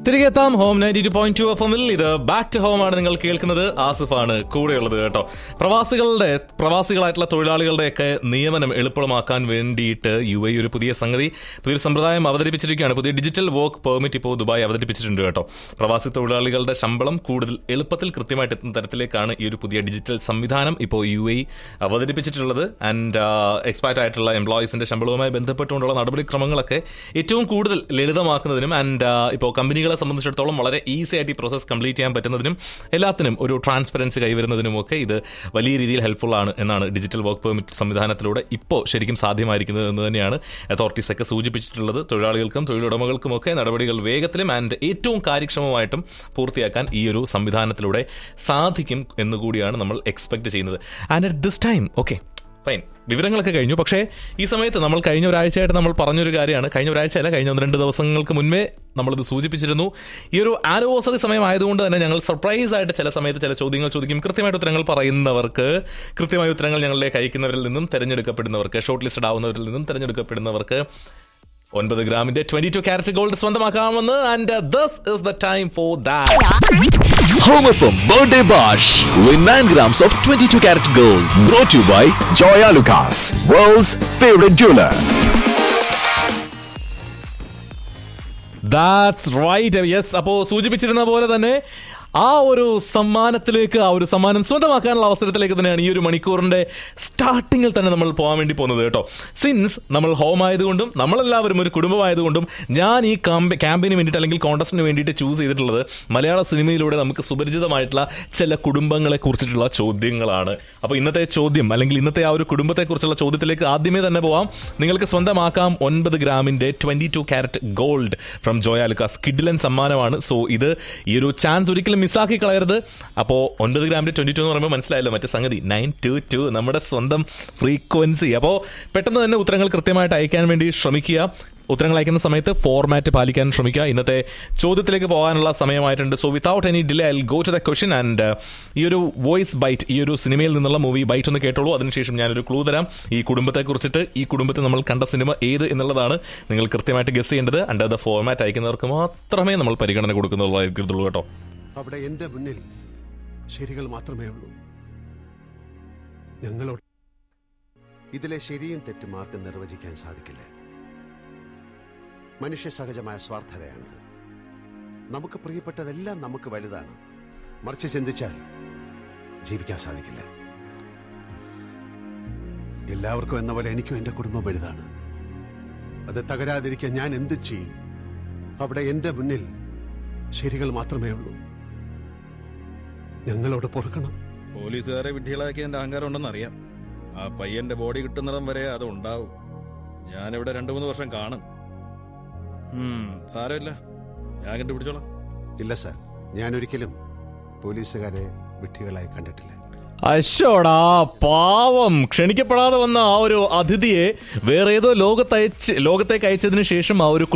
തിരികെ എത്താം home ninety two point two F എമ്മിൽ ഇത് ബാക്ക് ടു ഹോം ആണ് നിങ്ങൾ കേൾക്കുന്നത് ആസിഫാണ് കൂടെയുള്ളത് കേട്ടോ പ്രവാസികളുടെ പ്രവാസികളായിട്ടുള്ള തൊഴിലാളികളുടെയൊക്കെ നിയമനം എളുപ്പമാക്കാൻ വേണ്ടിയിട്ട് യു എ ഒരു പുതിയ സംഗതി പുതിയൊരു സമ്പ്രദായം അവതരിപ്പിച്ചിരിക്കുകയാണ് പുതിയ ഡിജിറ്റൽ വർക്ക് പെർമിറ്റ് ഇപ്പോൾ ദുബായ് അവതരിപ്പിച്ചിട്ടുണ്ട് കേട്ടോ പ്രവാസി തൊഴിലാളികളുടെ ശമ്പളം കൂടുതൽ എളുപ്പത്തിൽ കൃത്യമായിട്ട് എത്തുന്ന തരത്തിലേക്കാണ് ഈ ഒരു പുതിയ ഡിജിറ്റൽ സംവിധാനം ഇപ്പോൾ യു എ അവതരിപ്പിച്ചിട്ടുള്ളത് ആൻഡ് എക്സ്പയർഡ് ആയിട്ടുള്ള എംപ്ലോയീസിന്റെ ശമ്പളവുമായി ബന്ധപ്പെട്ടുകൊണ്ടുള്ള നടപടിക്രമങ്ങളൊക്കെ ഏറ്റവും കൂടുതൽ ലളിതമാക്കുന്നതിനും ആൻഡ് ഇപ്പോൾ കമ്പനികളെ സംബന്ധിച്ചിടത്തോളം വളരെ ഈസി ആയിട്ട് ഈ പ്രോസസ് കംപ്ലീറ്റ് ചെയ്യാൻ പറ്റുന്നതിനും എല്ലാത്തിനും ഒരു ട്രാൻസ്പെറൻസി കൈവരുന്നതിനും ഒക്കെ ഇത് വലിയ രീതിയിൽ ഹെൽപ്ഫുൾ ആണ് എന്നാണ് ഡിജിറ്റൽ വർക്ക് പെർമിറ്റ് സംവിധാനത്തിലൂടെ ഇപ്പോൾ ശരിക്കും സാധ്യമായിരിക്കുന്നത് എന്ന് തന്നെയാണ് അതോറിറ്റീസ് ഒക്കെ സൂചിപ്പിച്ചിട്ടുള്ളത് തൊഴിലാളികൾക്കും തൊഴിലുടമകൾക്കും ഒക്കെ നടപടികൾ വേഗത്തിലും ആൻഡ് ഏറ്റവും കാര്യക്ഷമമായിട്ടും പൂർത്തിയാക്കാൻ ഈ ഒരു സംവിധാനത്തിലൂടെ സാധിക്കും എന്നുകൂടിയാണ് നമ്മൾ എക്സ്പെക്ട് ചെയ്യുന്നത് and at this time okay fine വിവരങ്ങളൊക്കെ കഴിഞ്ഞു പക്ഷേ ഈ സമയത്ത് നമ്മൾ കഴിഞ്ഞ ഒരാഴ്ചയായിട്ട് നമ്മൾ പറഞ്ഞൊരു കാര്യമാണ് കഴിഞ്ഞ ഒരാഴ്ചയല്ല കഴിഞ്ഞ ഒന്ന് രണ്ട് ദിവസങ്ങൾക്ക് മുൻപേ നമ്മളിത് സൂചിപ്പിച്ചിരുന്നു ഈ ഒരു ആനിവേഴ്സറി സമയം ആയതുകൊണ്ട് തന്നെ ഞങ്ങൾ സർപ്രൈസ് ആയിട്ട് ചില സമയത്ത് ചില ചോദ്യങ്ങൾ ചോദിക്കും കൃത്യമായിട്ട് ഉത്തരങ്ങൾ പറയുന്നവർക്ക് കൃത്യമായ ഉത്തരങ്ങൾ ഞങ്ങളിലേക്ക് അയക്കുന്നവരിൽ നിന്നും തിരഞ്ഞെടുക്കപ്പെടുന്നവർക്ക് ഷോർട്ട് ലിസ്റ്റഡ് ആവുന്നവരിൽ നിന്നും തിരഞ്ഞെടുക്കപ്പെടുന്നവർക്ക് ഒൻപത് ഗ്രാമിന്റെ ട്വന്റി ടു ക്യാരറ്റ് ഗോൾഡ് സ്വന്തമാക്കാമെന്ന് and this is the time for that Home FM Birthday Bash. Win 9 grams of 22 karat gold. Brought to you by Joya Lucas, world's favorite jeweler. That's right yes അപ്പോൾ സൂചിപ്പിച്ചിരുന്ന പോലെ തന്നെ ആ ഒരു സമ്മാനത്തിലേക്ക് ആ ഒരു സമ്മാനം സ്വന്തമാക്കാനുള്ള അവസരത്തിലേക്ക് തന്നെയാണ് ഈ ഒരു മണിക്കൂറിന്റെ സ്റ്റാർട്ടിങ്ങിൽ തന്നെ നമ്മൾ പോകാൻ വേണ്ടി പോകുന്നത് കേട്ടോ സിൻസ് നമ്മൾ ഹോം ആയതുകൊണ്ടും നമ്മളെല്ലാവരും ഒരു കുടുംബമായതുകൊണ്ടും ഞാൻ ഈ ക്യാമ്പയിന് വേണ്ടിയിട്ട് അല്ലെങ്കിൽ കോൺടസ്റ്റിന് വേണ്ടിയിട്ട് ചൂസ് ചെയ്തിട്ടുള്ളത് മലയാള സിനിമയിലൂടെ നമുക്ക് സുപരിചിതമായിട്ടുള്ള ചില കുടുംബങ്ങളെ കുറിച്ചിട്ടുള്ള ചോദ്യങ്ങളാണ് അപ്പോൾ ഇന്നത്തെ ചോദ്യം അല്ലെങ്കിൽ ഇന്നത്തെ ആ ഒരു കുടുംബത്തെക്കുറിച്ചുള്ള ചോദ്യത്തിലേക്ക് ആദ്യമേ തന്നെ പോവാം നിങ്ങൾക്ക് സ്വന്തമാക്കാം ഒൻപത് ഗ്രാമിന്റെ twenty two carat gold from Joyalukkas കിഡിലൻ സമ്മാനമാണ് സോ ഇത് ഈ ഒരു ചാൻസ് ഒരിക്കലും മിസ്സാക്കി കളയരുത് അപ്പോൾ ഒൻപത് ഗ്രാമിന്റെ ട്വന്റി ടു എന്ന് പറയുമ്പോൾ മനസ്സിലായല്ലോ മറ്റേ സംഗതി നയൻ ടു ടു നമ്മുടെ സ്വന്തം ഫ്രീക്വൻസി അപ്പോൾ പെട്ടെന്ന് തന്നെ ഉത്തരങ്ങൾ കൃത്യമായിട്ട് അയക്കാൻ വേണ്ടി ശ്രമിക്കുക ഉത്തരങ്ങൾ അയക്കുന്ന സമയത്ത് ഫോർമാറ്റ് പാലിക്കാൻ ശ്രമിക്കുക ഇന്നത്തെ ചോദ്യത്തിലേക്ക് പോകാനുള്ള സമയമായിട്ടുണ്ട് so without any delay I go to the question and ഈ ഒരു വോയിസ് ബൈറ്റ് ഈ ഒരു സിനിമയിൽ നിന്നുള്ള മൂവി ബൈറ്റ് ഒന്ന് കേട്ടോളൂ അതിനുശേഷം ഞാനൊരു ക്ലൂ തരാം ഈ കുടുംബത്തെ കുറിച്ചിട്ട് ഈ കുടുംബത്തെ നമ്മൾ കണ്ട സിനിമ ഏത് എന്നുള്ളതാണ് നിങ്ങൾ കൃത്യമായിട്ട് ഗസ് ചെയ്യേണ്ടത് അണ്ടർ ദ ഫോർമാറ്റ് അയക്കുന്നവർക്ക് മാത്രമേ നമ്മൾ പരിഗണന കൊടുക്കുന്നുള്ളൂ കേട്ടോ അവിടെ എന്റെ മുന്നിൽ ശരികൾ മാത്രമേ ഉള്ളൂ ഞങ്ങളോട് ഇതിലെ ശരിയും തെറ്റും ആർക്കും നിർവചിക്കാൻ സാധിക്കില്ല മനുഷ്യ സഹജമായ സ്വാർത്ഥതയാണിത് നമുക്ക് പ്രിയപ്പെട്ടതെല്ലാം നമുക്ക് വലുതാണ് മറിച്ച് ചിന്തിച്ചാൽ ജീവിക്കാൻ സാധിക്കില്ല എല്ലാവർക്കും എന്ന പോലെ എനിക്കും എന്റെ കുടുംബം വലുതാണ് അത് തകരാതിരിക്കാൻ ഞാൻ എന്ത് ചെയ്യും അവിടെ എന്റെ മുന്നിൽ ശരികൾ മാത്രമേ ഉള്ളൂ ഞങ്ങളോട് പൊറുക്കണം പോലീസുകാരെ വിഡ്ഢികളാക്കിയതിന്റെ അഹങ്കാരം ഉണ്ടെന്ന് അറിയാം ആ പയ്യന്റെ ബോഡി കിട്ടുന്നിടം വരെ അത് ഉണ്ടാവും ഞാനിവിടെ രണ്ടു മൂന്ന് വർഷം കാണും ഉം, സാരമില്ല ഞാൻ കണ്ടുപിടിച്ചോളാം ഇല്ല സാർ ഞാൻ ഒരിക്കലും പോലീസുകാരെ വിഡ്ഢികളായി കണ്ടിട്ടില്ല അശോടാ പാവം ക്ഷണിക്കപ്പെടാതെ വന്ന ആ ഒരു അതിഥിയെ വേറെ ഏതോ ലോകത്തയച്ച് ലോകത്തേക്ക് അയച്ചതിന് ശേഷം ആ ഒരു